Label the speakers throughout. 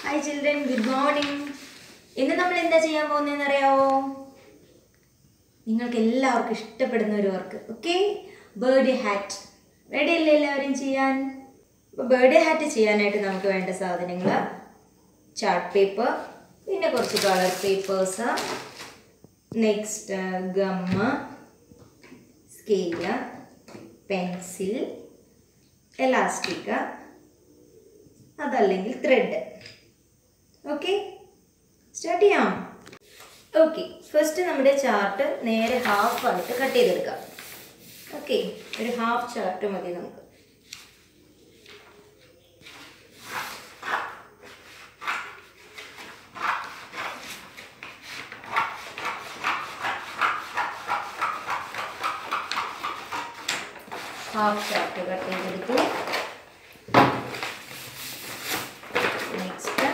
Speaker 1: Hi children good morning ഇന്ന് നമ്മൾ എന്താ ചെയ്യാൻ പോകുന്നതെന്ന് അറിയാവോ നിങ്ങൾക്ക് എല്ലാവർക്കും ഇഷ്ടപ്പെടുന്ന ഒരു work okay birthday hat ready അല്ലേ എല്ലാവരും ചെയ്യാൻ അപ്പോൾ ബേർഡേ ഹാറ്റ് ചെയ്യാനായിട്ട് നമുക്ക് വേണ്ട സാധനങ്ങൾ ചാർട്ട് പേപ്പർ പിന്നെ കുറച്ച് colour papers next gum scale pencil elastic അതല്ലെങ്കിൽ ത്രെഡ് ഓക്കെ സ്റ്റാർട്ട് ചെയ്യാം ഓക്കെ ഫസ്റ്റ് നമ്മുടെ ചാർട്ട് നേരെ ഹാഫ് ആയിട്ട് കട്ട് ചെയ്തെടുക്കാം ഓക്കെ ഒരു ഹാഫ് ചാർട്ട് മതി നമുക്ക് ഹാഫ് ചാർട്ട് കട്ട് ചെയ്തെടുത്തു നെക്സ്റ്റ്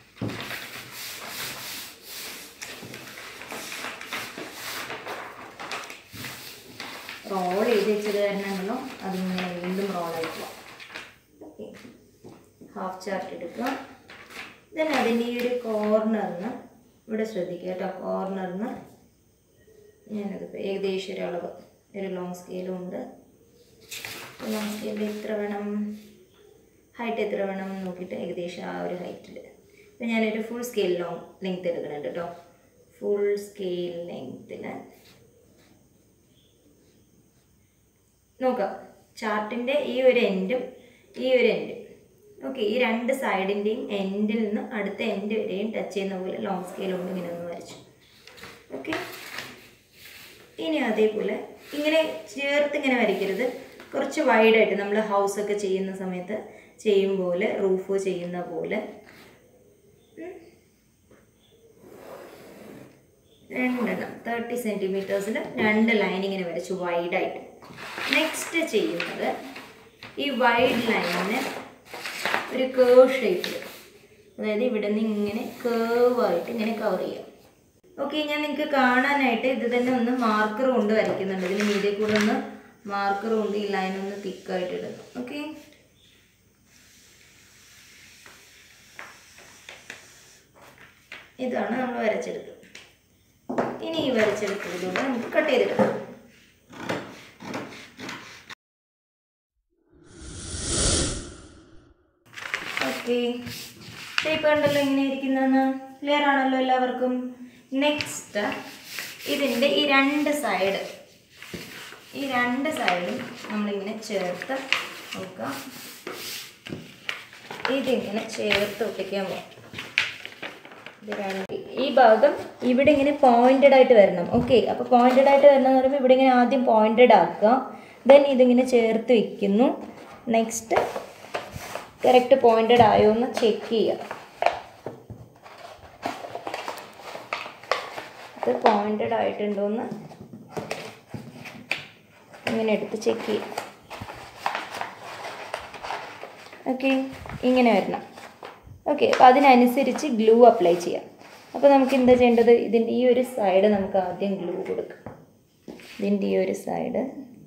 Speaker 1: റോൾ ചെയ്ത് വെച്ചത് കാരണങ്ങളോ അതിങ്ങനെ വീണ്ടും റോളായിട്ട് ഓക്കെ ഹാഫ് ചാർട്ട് എടുക്കുക ദെൻ അതിൻ്റെ ഈ ഒരു കോർണറിന് ഇവിടെ ശ്രദ്ധിക്കുക കേട്ടോ കോർണറിന് ഞാനത് ഏകദേശം ഒരു അളവ് ഒരു ലോങ് സ്കെയിലും ഉണ്ട് ലോങ് സ്കെയിലിൽ എത്ര വേണം ഹൈറ്റ് എത്ര വേണം എന്ന് നോക്കിയിട്ട് ഏകദേശം ആ ഒരു ഹൈറ്റിൽ ഇപ്പം ഞാനൊരു ഫുൾ സ്കെയിൽ ലോങ് ലെങ്ത് എടുക്കുന്നുണ്ട് കേട്ടോ ഫുൾ സ്കെയിൽ ലെങ്ത്തിൽ നോക്കാം ചാർട്ടിൻ്റെ ഈ ഒരു എൻഡും ഈ ഒരു എൻഡും ഓക്കെ ഈ രണ്ട് സൈഡിൻ്റെയും എൻഡിൽ നിന്ന് അടുത്ത എൻഡ് വരെയും ടച്ച് ചെയ്യുന്ന പോലെ ലോങ് സ്കെയിൽ കൊണ്ട് ഇങ്ങനെ ഒന്ന് വരച്ചു ഓക്കെ ഇനി അതേപോലെ ഇങ്ങനെ ചേർത്ത് ഇങ്ങനെ വരയ്ക്കരുത് കുറച്ച് വൈഡായിട്ട് നമ്മൾ ഹൗസൊക്കെ ചെയ്യുന്ന സമയത്ത് ചെയ്യും പോലെ റൂഫ് ചെയ്യുന്ന പോലെ ഉം. രണ്ടെണ്ണം തേർട്ടി സെൻറ്റിമീറ്റേഴ്സിൽ രണ്ട് ലൈൻ ഇങ്ങനെ വരച്ചു വൈഡായിട്ട് നെക്സ്റ്റ് ചെയ്യുന്നത് ഈ വൈഡ് ലൈനിന് ഒരു കേവ് ഷേപ്പിൽ അതായത് ഇവിടെ നിന്ന് ഇങ്ങനെ കേവായിട്ട് ഇങ്ങനെ കവർ ചെയ്യാം ഓക്കെ ഞാൻ നിങ്ങൾക്ക് കാണാനായിട്ട് ഇത് തന്നെ ഒന്ന് മാർക്കർ കൊണ്ട് വരയ്ക്കുന്നുണ്ട് ഇതിന് മീതെ കൂടെ ഒന്ന് മാർക്കർ കൊണ്ട് ഈ ലൈൻ ഒന്ന് തിക്കായിട്ട് ഇടുന്നു ഓക്കെ ഇതാണ് നമ്മൾ വരച്ചെടുത്തത് ഇനി ഈ വരച്ചെടുത്തതിലൂടെ നമുക്ക് കട്ട് ചെയ്തെടുക്കാം ഓക്കെ ഷേപ്പ് കണ്ടല്ലോ എങ്ങനെ ഇരിക്കുന്നതെന്ന് ക്ലിയർ ആണല്ലോ എല്ലാവർക്കും നെക്സ്റ്റ് ഇതിൻ്റെ ഈ രണ്ട് സൈഡ് ഈ രണ്ട് സൈഡും നമ്മളിങ്ങനെ ചേർത്ത് നോക്കാം ഇതിങ്ങനെ ചേർത്ത് ഒട്ടിക്കാൻ പോകും ഇത് രണ്ട് ഈ ഭാഗം ഇവിടെ ഇങ്ങനെ പോയിന്റഡ് ആയിട്ട് വരണം ഓക്കെ അപ്പോൾ പോയിന്റഡ് ആയിട്ട് വരണം എന്ന് പറയുമ്പോൾ ഇവിടെ ഇങ്ങനെ ആദ്യം പോയിന്റഡ് ആക്കുക ദെൻ ഇതിങ്ങനെ ചേർത്ത് വെക്കുന്നു നെക്സ്റ്റ് കറക്റ്റ് പോയിന്റഡ് ആയോ എന്ന് ചെക്ക് ചെയ്യുക ഇത് പോയിന്റഡ് ആയിട്ടുണ്ടോ എന്ന് ഇങ്ങനെ എടുത്ത് ചെക്ക് ചെയ്യാം ഓക്കെ ഇങ്ങനെ വരണം ഓക്കെ അപ്പോൾ അതിനനുസരിച്ച് ഗ്ലൂ അപ്ലൈ ചെയ്യാം അപ്പോൾ നമുക്ക് എന്താ ചെയ്യേണ്ടത് ഇതിൻ്റെ ഈ ഒരു സൈഡ് നമുക്ക് ആദ്യം ഗ്ലൂ കൊടുക്കാം ഇതിൻ്റെ ഈ ഒരു സൈഡ്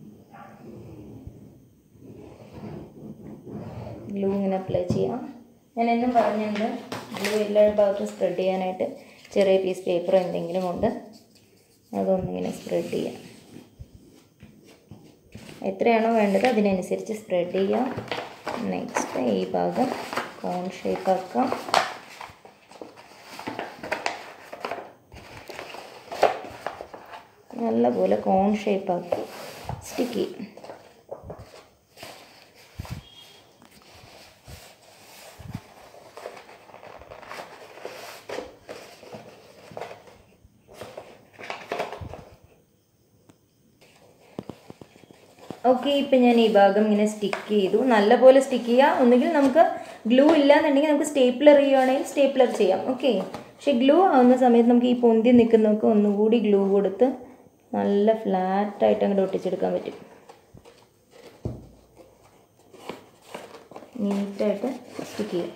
Speaker 1: ഗ്ലൂ ഇങ്ങനെ അപ്ലൈ ചെയ്യാം ഞാൻ എന്നും പറഞ്ഞിട്ടുണ്ട് ഗ്ലൂ എല്ലാ ഭാഗത്തും സ്പ്രെഡ് ചെയ്യാനായിട്ട് ചെറിയ പീസ് പേപ്പറോ എന്തെങ്കിലും കൊണ്ട് അതൊന്നിങ്ങനെ സ്പ്രെഡ് ചെയ്യാം എത്രയാണോ വേണ്ടത് അതിനനുസരിച്ച് സ്പ്രെഡ് ചെയ്യാം നെക്സ്റ്റ് ഈ ഭാഗം കോൺ ഷേപ്പ് ആക്കാം നല്ലപോലെ കോൺ ഷേപ്പ് ആക്കി സ്റ്റിക്ക് ചെയ്യും ഓക്കെ ഇപ്പം ഞാൻ ഈ ഭാഗം ഇങ്ങനെ സ്റ്റിക്ക് ചെയ്തു നല്ലപോലെ സ്റ്റിക്ക് ചെയ്യുക ഒന്നുകിൽ നമുക്ക് ഗ്ലൂ ഇല്ലാന്നുണ്ടെങ്കിൽ നമുക്ക് സ്റ്റേപ്ലർ ചെയ്യുകയാണെങ്കിൽ സ്റ്റേപ്ലർ ചെയ്യാം ഓക്കെ പക്ഷെ ഗ്ലൂ ആവുന്ന സമയത്ത് നമുക്ക് ഈ പൊന്തി നിൽക്കുന്നതൊക്കെ ഒന്നുകൂടി ഗ്ലൂ കൊടുത്ത് നല്ല ഫ്ലാറ്റായിട്ട് അങ്ങോട്ട് ഒട്ടിച്ചെടുക്കാൻ പറ്റും നീറ്റായിട്ട് സ്റ്റിക്ക് ചെയ്യാം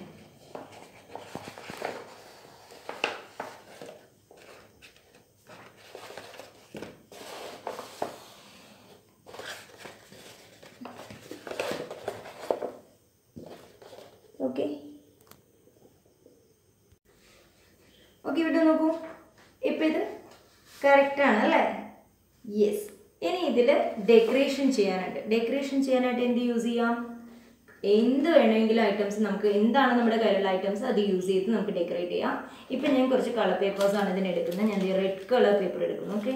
Speaker 1: ഓക്കെ ഓക്കെ ഇവിടെ നോക്കൂ ഇപ്പം ഇത് കറക്റ്റാണ് അല്ലേ യെസ് ഇനി ഇതിൽ ഡെക്കറേഷൻ ചെയ്യാനുണ്ട് ഡെക്കറേഷൻ ചെയ്യാനായിട്ട് എന്ത് യൂസ് ചെയ്യാം എന്ത് വേണമെങ്കിലും ഐറ്റംസ് നമുക്ക് എന്താണ് നമ്മുടെ കയ്യിലുള്ള ഐറ്റംസ് അത് യൂസ് ചെയ്ത് നമുക്ക് ഡെക്കറേറ്റ് ചെയ്യാം ഇപ്പം ഞാൻ കുറച്ച് കളർ പേപ്പേഴ്സാണ് ഇതിന് എടുക്കുന്നത് ഞാൻ റെഡ് കളർ പേപ്പർ എടുക്കുന്നു ഓക്കെ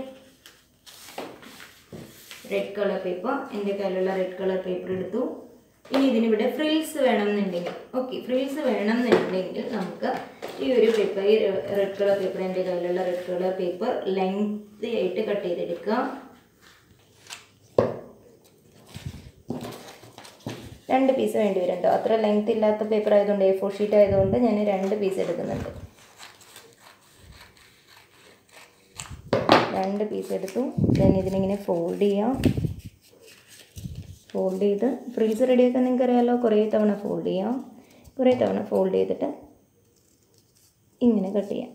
Speaker 1: റെഡ് കളർ പേപ്പർ എൻ്റെ കയ്യിലുള്ള റെഡ് കളർ പേപ്പർ എടുത്തു ഇനി ഇതിനിവിടെ ഫ്രിൽസ് വേണമെന്നുണ്ടെങ്കിൽ ഓക്കെ ഫ്രിൽസ് വേണമെന്നുണ്ടെങ്കിൽ നമുക്ക് ഈ ഒരു പേപ്പർ ഈ റെഡ് കളർ പേപ്പർ എൻ്റെ കയ്യിലുള്ള റെഡ് കളർ പേപ്പർ ലെങ്ത് ആയിട്ട് കട്ട് ചെയ്തെടുക്കുക രണ്ട് പീസ് വേണ്ടി വരും കേട്ടോ അത്ര ലെങ്ത് ഇല്ലാത്ത പേപ്പർ ആയതുകൊണ്ട് എ ഫോർ ഷീറ്റ് ആയതുകൊണ്ട് ഞാൻ രണ്ട് പീസ് എടുക്കുന്നുണ്ട് രണ്ട് പീസ് എടുത്തു ദെൻ ഇതിനിങ്ങനെ ഫോൾഡ് ചെയ്യാം ഫോൾഡ് ചെയ്ത് ഫ്രീസ് റെഡിയാക്കാൻ നിങ്ങൾക്ക് അറിയാമല്ലോ കുറേ തവണ ഫോൾഡ് ചെയ്യാം കുറേ തവണ ഫോൾഡ് ചെയ്തിട്ട് ഇങ്ങനെ കട്ട് ചെയ്യാം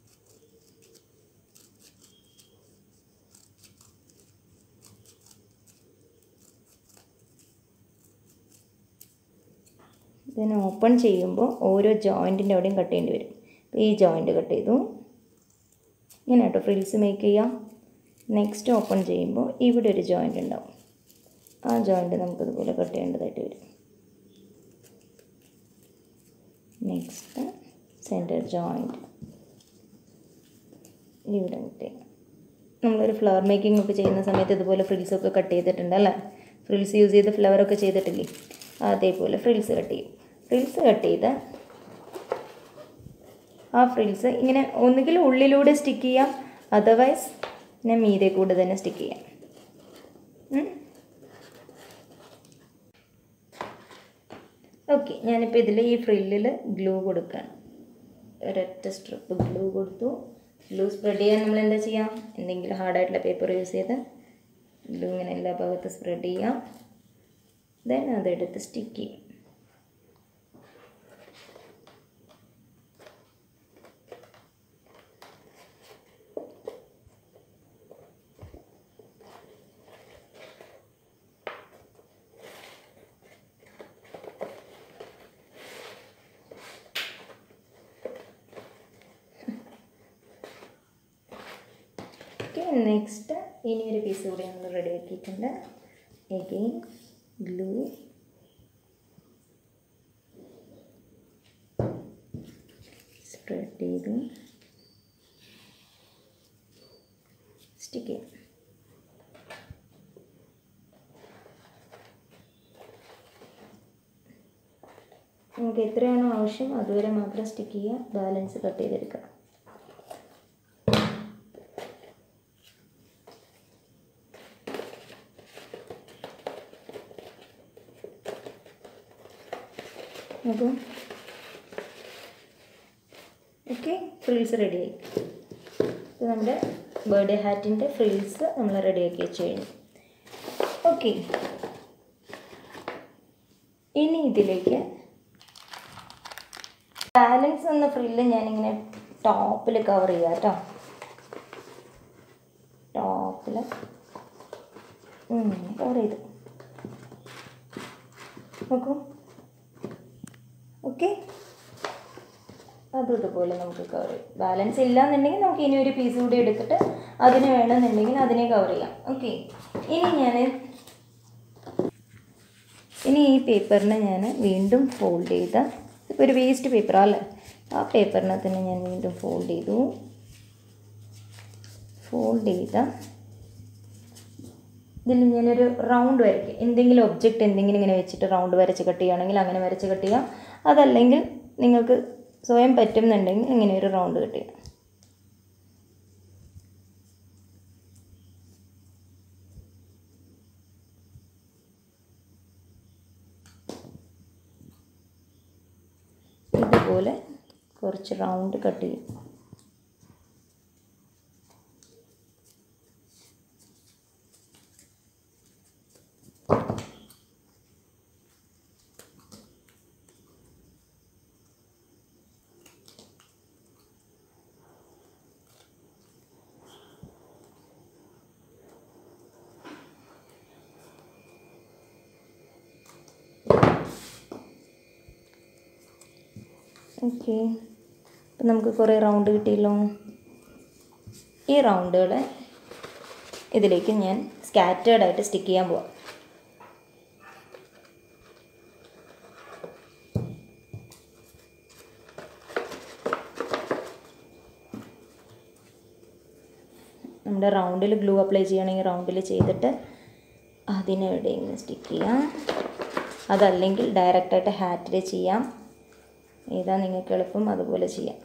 Speaker 1: ഇതിനെ ഓപ്പൺ ചെയ്യുമ്പോൾ ഓരോ ജോയിൻറ്റിൻ്റെ അവിടെയും കട്ട് ചെയ്യേണ്ടി വരും അപ്പോൾ ഈ ജോയിൻറ്റ് കട്ട് ചെയ്തു ഇങ്ങനെ കേട്ടോ ഫ്രിൽസ് മേക്ക് ചെയ്യാം നെക്സ്റ്റ് ഓപ്പൺ ചെയ്യുമ്പോൾ ഇവിടെ ഒരു ജോയിൻ്റ് ഉണ്ടാവും ആ ജോയിൻ്റ് നമുക്കിതുപോലെ കട്ട് ചെയ്യേണ്ടതായിട്ട് വരും നെക്സ്റ്റ് സെൻറ്റർ ജോയിൻറ്റ് ഇവിടെ കട്ട് ചെയ്യാം നമ്മളൊരു ഫ്ലവർ മേക്കിംഗ് ഒക്കെ ചെയ്യുന്ന സമയത്ത് ഇതുപോലെ ഫ്രിൽസൊക്കെ കട്ട് ചെയ്തിട്ടുണ്ട് അല്ലേ ഫ്രിൽസ് യൂസ് ചെയ്ത് ഫ്ലവറൊക്കെ ചെയ്തിട്ടില്ലേ അതേപോലെ ഫ്രിൽസ് കട്ട് ചെയ്യും ഫ്രിൽസ് കട്ട് ചെയ്ത് ആ ഫ്രിൽസ് ഇങ്ങനെ ഒന്നുകിൽ ഉള്ളിലൂടെ സ്റ്റിക്ക് ചെയ്യാം അതർവൈസ് പിന്നെ മീതെ കൂടെ തന്നെ സ്റ്റിക്ക് ചെയ്യാം ഓക്കെ ഞാനിപ്പോൾ ഇതിൽ ഈ ഫ്രില്ലിൽ ഗ്ലൂ കൊടുക്കുകയാണ് ഒരൊറ്റ സ്ട്രിപ്പ് ഗ്ലൂ കൊടുത്തു ഗ്ലൂ സ്പ്രെഡ് ചെയ്യാൻ നമ്മൾ എന്താ ചെയ്യാം എന്തെങ്കിലും ഹാർഡായിട്ടുള്ള പേപ്പർ യൂസ് ചെയ്ത് ഗ്ലൂ ഇങ്ങനെ എല്ലാ ഭാഗത്തും സ്പ്രെഡ് ചെയ്യാം ദെൻ അതെടുത്ത് സ്റ്റിക്ക് ചെയ്യും ഓക്കെ നെക്സ്റ്റ് ഇനി ഒരു പീസ് കൂടി നമ്മൾ റെഡി ആക്കിയിട്ടുണ്ട് എഗെയിൻ ഗ്ലൂ സ്പ്രെഡ് ചെയ്തു സ്റ്റിക്ക് ചെയ്യാം നമുക്ക് എത്രയാണോ ആവശ്യം അതുവരെ മാത്രം സ്റ്റിക്ക് ചെയ്യുക ബാലൻസ് കട്ട് ചെയ്തെടുക്കുക നോക്കൂ ഓക്കെ ഫ്രിൽസ് റെഡിയായി ഇത് നമ്മുടെ ബർത്ത്ഡേ ഹാറ്റിൻ്റെ ഫ്രിൽസ് നമ്മൾ റെഡിയാക്കി വെച്ച് കഴിഞ്ഞു ഓക്കെ ഇനി ഇതിലേക്ക് ബാലൻസ് എന്ന ഫ്രില്ല് ഞാനിങ്ങനെ ടോപ്പിൽ കവർ ചെയ്യാം കേട്ടോ ടോപ്പിൽ കവർ ചെയ്തു നോക്കൂ ഓക്കെ അതും ഇതുപോലെ നമുക്ക് കവർ ചെയ്യാം ബാലൻസ് ഇല്ല എന്നുണ്ടെങ്കിൽ നമുക്ക് ഇനി ഒരു പീസ് കൂടി എടുത്തിട്ട് അതിന് വേണമെന്നുണ്ടെങ്കിൽ അതിനെ കവർ ചെയ്യാം ഓക്കെ ഇനി ഞാൻ ഇനി ഈ പേപ്പറിനെ ഞാൻ വീണ്ടും ഫോൾഡ് ചെയ്ത ഇപ്പോൾ ഒരു വേസ്റ്റ് പേപ്പറല്ലേ ആ പേപ്പറിനെ തന്നെ ഞാൻ വീണ്ടും ഫോൾഡ് ചെയ്തു ഫോൾഡ് ചെയ്ത ഇതിൽ ഞാനൊരു റൗണ്ട് വരയ്ക്കും എന്തെങ്കിലും ഒബ്ജക്റ്റ് എന്തെങ്കിലും ഇങ്ങനെ വെച്ചിട്ട് റൗണ്ട് വരച്ച് കട്ട് ചെയ്യുകയാണെങ്കിൽ അങ്ങനെ വരച്ച് കട്ട് ചെയ്യാം അതല്ലെങ്കിൽ നിങ്ങൾക്ക് സ്വയം പറ്റുന്നുണ്ടെങ്കിൽ ഇങ്ങനെ ഒരു റൗണ്ട് കട്ട് ചെയ്യാം ഇതുപോലെ കുറച്ച് റൗണ്ട് കട്ട് ചെയ്യും ഓക്കെ അപ്പം നമുക്ക് കുറേ റൗണ്ട് കിട്ടിയല്ലോ ഈ റൗണ്ടുകൾ ഇതിലേക്ക് ഞാൻ സ്കാറ്റേർഡ് ആയിട്ട് സ്റ്റിക്ക് ചെയ്യാൻ പോവാം നമ്മുടെ റൗണ്ടിൽ ഗ്ലൂ അപ്ലൈ ചെയ്യണമെങ്കിൽ റൗണ്ടിൽ ചെയ്തിട്ട് അതിനെവിടെ ഇങ്ങനെ സ്റ്റിക്ക് ചെയ്യാം അതല്ലെങ്കിൽ ഡയറക്റ്റായിട്ട് ഹാറ്റിൽ ചെയ്യാം ഏതാ നിങ്ങൾക്ക് എളുപ്പം അതുപോലെ ചെയ്യാം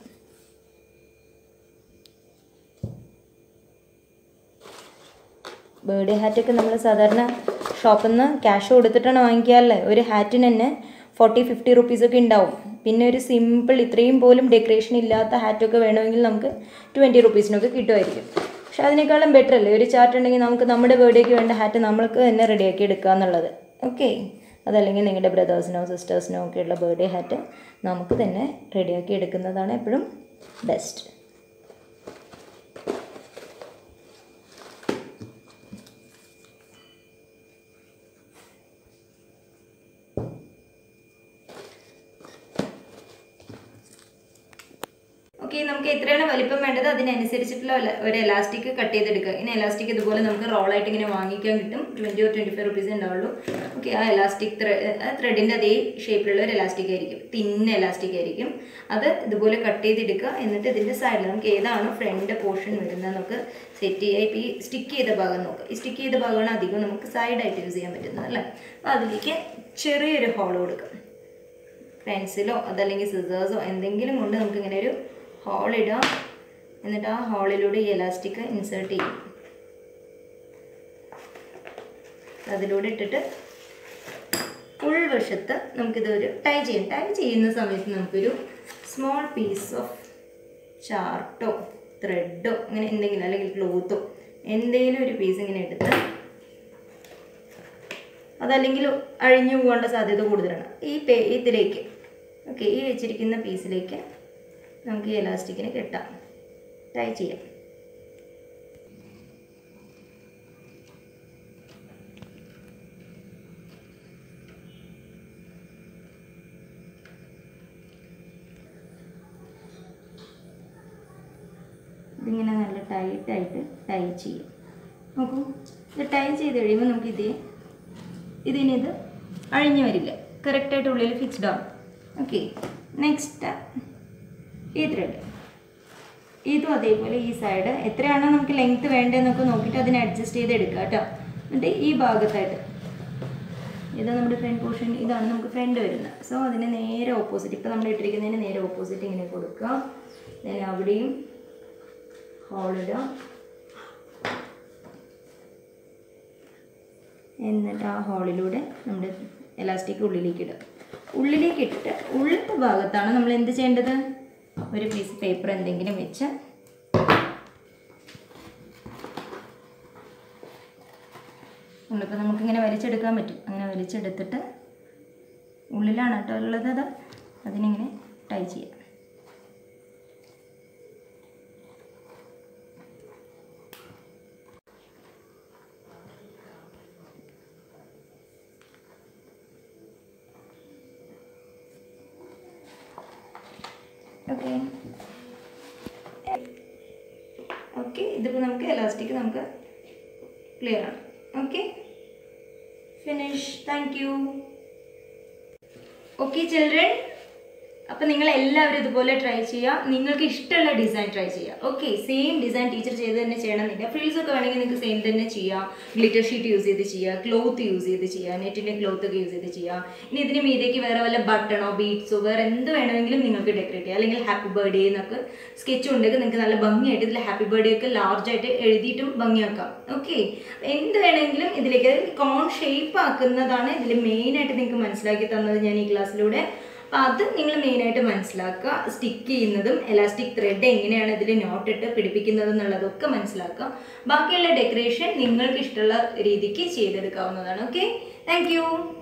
Speaker 1: ബേർഡേ ഹാറ്റൊക്കെ നമ്മൾ സാധാരണ ഷോപ്പിൽ നിന്ന് ക്യാഷ് കൊടുത്തിട്ടാണ് വാങ്ങിക്കാറില്ലേ ഒരു ഹാറ്റിന് തന്നെ ഫോർട്ടി ഫിഫ്റ്റി റുപ്പീസൊക്കെ ഉണ്ടാവും പിന്നെ ഒരു സിമ്പിൾ ഇത്രയും പോലും ഡെക്കറേഷൻ ഇല്ലാത്ത ഹാറ്റൊക്കെ വേണമെങ്കിൽ നമുക്ക് ട്വൻറ്റി റുപ്പീസിനൊക്കെ കിട്ടുമായിരിക്കും പക്ഷെ അതിനേക്കാളും ബെറ്റർ അല്ലേ ഒരു ചാർട്ട് ഉണ്ടെങ്കിൽ നമുക്ക് നമ്മുടെ ബർത്ത്ഡേക്ക് വേണ്ട ഹാറ്റ് നമ്മൾക്ക് തന്നെ റെഡിയാക്കി എടുക്കുക എന്നുള്ളത് ഓക്കെ അതല്ലെങ്കിൽ നിങ്ങളുടെ ബ്രദേഴ്സിനോ സിസ്റ്റേഴ്സിനോ ഒക്കെയുള്ള ബർത്ത്ഡേ ഹാറ്റ് നമുക്ക് തന്നെ റെഡിയാക്കി എടുക്കുന്നതാണ് എപ്പോഴും ബെസ്റ്റ് ഓക്കെ നമുക്ക് എത്രയാണ് വലിപ്പം വേണ്ടത് അതിനനുസരിച്ചിട്ടുള്ള ഒരു- ഒരു എലാസ്റ്റിക് കട്ട് ചെയ്തെടുക്കുക ഇങ്ങനെ എലാസ്റ്റിക് ഇതുപോലെ നമുക്ക് റോളായിട്ട് ഇങ്ങനെ വാങ്ങിക്കാൻ കിട്ടും twenty or twenty five rupees ഉണ്ടാവുള്ളൂ ഓക്കെ ആ എലാസ്റ്റിക് ത്രെഡിൻ്റെ അതേ ഷേപ്പിലുള്ള ഒരു എലാസ്റ്റിക് ആയിരിക്കും തിന്ന എലാസ്റ്റിക് ആയിരിക്കും അത് ഇതുപോലെ കട്ട് ചെയ്തെടുക്കുക എന്നിട്ട് ഇതിൻ്റെ സൈഡിൽ നമുക്ക് ഏതാണോ ഫ്രണ്ട് പോർഷൻ വരുന്നത് നമുക്ക് സെറ്റ് ചെയ്യുക ഇപ്പോൾ ഈ സ്റ്റിക്ക് ചെയ്ത ഭാഗം നോക്കുക ഈ സ്റ്റിക്ക് ചെയ്ത ഭാഗമാണ് അധികം നമുക്ക് സൈഡായിട്ട് യൂസ് ചെയ്യാൻ പറ്റുന്നത് അല്ലേ അപ്പോൾ അതിലേക്ക് ചെറിയൊരു ഹോൾ കൊടുക്കുക പെൻസിലോ അതല്ലെങ്കിൽ സിസേഴ്സോ എന്തെങ്കിലും കൊണ്ട് നമുക്ക് ഇങ്ങനെ ഒരു ഹോൾ ഇടാം എന്നിട്ട് ആ ഹോളിലൂടെ ഈ എലാസ്റ്റിക് ഇൻസേർട്ട് ചെയ്യും അതിലൂടെ ഇട്ടിട്ട് ഉൾവശത്ത് നമുക്കിത് ഒരു ടൈ ചെയ്യാം ടൈ ചെയ്യുന്ന സമയത്ത് നമുക്കൊരു സ്മോൾ പീസ് ഓഫ് ചാർട്ടോ ത്രെഡോ അങ്ങനെ എന്തെങ്കിലും അല്ലെങ്കിൽ ക്ലോത്തോ എന്തെങ്കിലും ഒരു പീസ് ഇങ്ങനെ എടുത്ത് അതല്ലെങ്കിൽ അഴിഞ്ഞു പോകേണ്ട സാധ്യത കൂടുതലാണ് ഈ പേ ഇതിലേക്ക് ഓക്കെ ഈ വെച്ചിരിക്കുന്ന പീസിലേക്ക് നമുക്ക് ഈ എലാസ്റ്റിക്കിനെ കെട്ടാം ടൈ ചെയ്യാം ഇതിങ്ങനെ നല്ല ടൈറ്റായിട്ട് ടൈ ചെയ്യും നോക്കൂ ഇത് ടൈ ചെയ്ത് കഴിയുമ്പോൾ നമുക്കിത് ഇതിനി ഇത് അഴിഞ്ഞു വരില്ല കറക്റ്റായിട്ട് ഉള്ളിൽ ഫിക്സ്ഡ് ആണ് ഓക്കെ നെക്സ്റ്റ് ഈ ത്രെഡ് ഇതും അതേപോലെ ഈ സൈഡ് എത്രയാണോ നമുക്ക് ലെങ്ത് വേണ്ടതെന്നൊക്കെ നോക്കിയിട്ട് അതിനെ അഡ്ജസ്റ്റ് ചെയ്ത് എടുക്കുക കേട്ടോ എന്നിട്ട് ഈ ഭാഗത്തായിട്ട് ഇത് നമ്മുടെ ഫ്രണ്ട് പോർഷൻ ഇതാണ് നമുക്ക് ഫ്രണ്ട് വരുന്നത് സോ അതിന് നേരെ ഓപ്പോസിറ്റ് ഇപ്പോൾ നമ്മൾ ഇട്ടിരിക്കുന്നതിന് നേരെ ഓപ്പോസിറ്റ് ഇങ്ങനെ കൊടുക്കുക then അവിടെയും ഹോളിടുക എന്നിട്ട് ആ ഹോളിലൂടെ നമ്മുടെ എലാസ്റ്റിക് ഉള്ളിലേക്ക് ഇടുക ഉള്ളിലേക്ക് ഇട്ടിട്ട് ഉള്ളിലത്തെ ഭാഗത്താണ് നമ്മൾ എന്ത് ചെയ്യേണ്ടത് ഒരു പീസ് പേപ്പർ എന്തെങ്കിലും വെച്ച് ഉള്ളിപ്പോൾ നമുക്കിങ്ങനെ വലിച്ചെടുക്കാൻ പറ്റും അങ്ങനെ വലിച്ചെടുത്തിട്ട് ഉള്ളിലാണ് കേട്ടോ ഉള്ളത് അത് അതിനിങ്ങനെ ടൈ ചെയ്യാം ഓക്കെ ഓക്കെ ഇതിപ്പോൾ നമുക്ക് എലാസ്റ്റിക് നമുക്ക് ക്ലിയർ ആണ് okay finish thank you okay children അപ്പോൾ നിങ്ങൾ എല്ലാവരും ഇതുപോലെ ട്രൈ ചെയ്യുക നിങ്ങൾക്ക് ഇഷ്ടമുള്ള ഡിസൈൻ ട്രൈ ചെയ്യുക ഓക്കെ സെയിം ഡിസൈൻ ടീച്ചർ ചെയ്ത് തന്നെ ചെയ്യണമെന്നില്ല ഫ്രിൽസ് ഒക്കെ വേണമെങ്കിൽ നിങ്ങൾക്ക് സെയിം തന്നെ ചെയ്യാം ഗ്ലിറ്റർ ഷീറ്റ് യൂസ് ചെയ്ത് ചെയ്യുക ക്ലോത്ത് യൂസ് ചെയ്ത് ചെയ്യുക നെറ്റിൻ്റെ ക്ലോത്ത് ഒക്കെ യൂസ് ചെയ്ത് ചെയ്യുക ഇനി ഇതിന് മീതേക്ക് വേറെ വല്ല ബട്ടണോ ബീഡ്സോ വേറെ എന്ത് വേണമെങ്കിലും നിങ്ങൾക്ക് ഡെക്കറേറ്റ് ചെയ്യാം അല്ലെങ്കിൽ ഹാപ്പി ബർത്ത്ഡേ എന്നൊക്കെ സ്കെച്ച് ഉണ്ടെങ്കിൽ നിങ്ങൾക്ക് നല്ല ഭംഗിയായിട്ട് ഇതിൽ ഹാപ്പി ബർത്ത്ഡേ ഒക്കെ ലാർജായിട്ട് എഴുതിയിട്ടും ഭംഗിയാക്കാം ഓക്കെ എന്ത് വേണമെങ്കിലും ഇതിലേക്ക് കോൺ ഷേപ്പ് ആക്കുന്നതാണ് ഇതിൽ മെയിനായിട്ട് നിങ്ങൾക്ക് മനസ്സിലാക്കി തന്നത് ഞാൻ ഈ ക്ലാസ്സിലൂടെ അപ്പം അത് നിങ്ങൾ മെയിനായിട്ട് മനസ്സിലാക്കുക സ്റ്റിക്ക് ചെയ്യുന്നതും എലാസ്റ്റിക് ത്രെഡ് എങ്ങനെയാണ് ഇതിൽ നോട്ട് ഇട്ട് പിടിപ്പിക്കുന്നത് എന്നുള്ളതൊക്കെ മനസ്സിലാക്കുക ബാക്കിയുള്ള ഡെക്കറേഷൻ നിങ്ങൾക്ക് ഇഷ്ടമുള്ള രീതിക്ക് ചെയ്തെടുക്കാവുന്നതാണ് ഓക്കെ താങ്ക്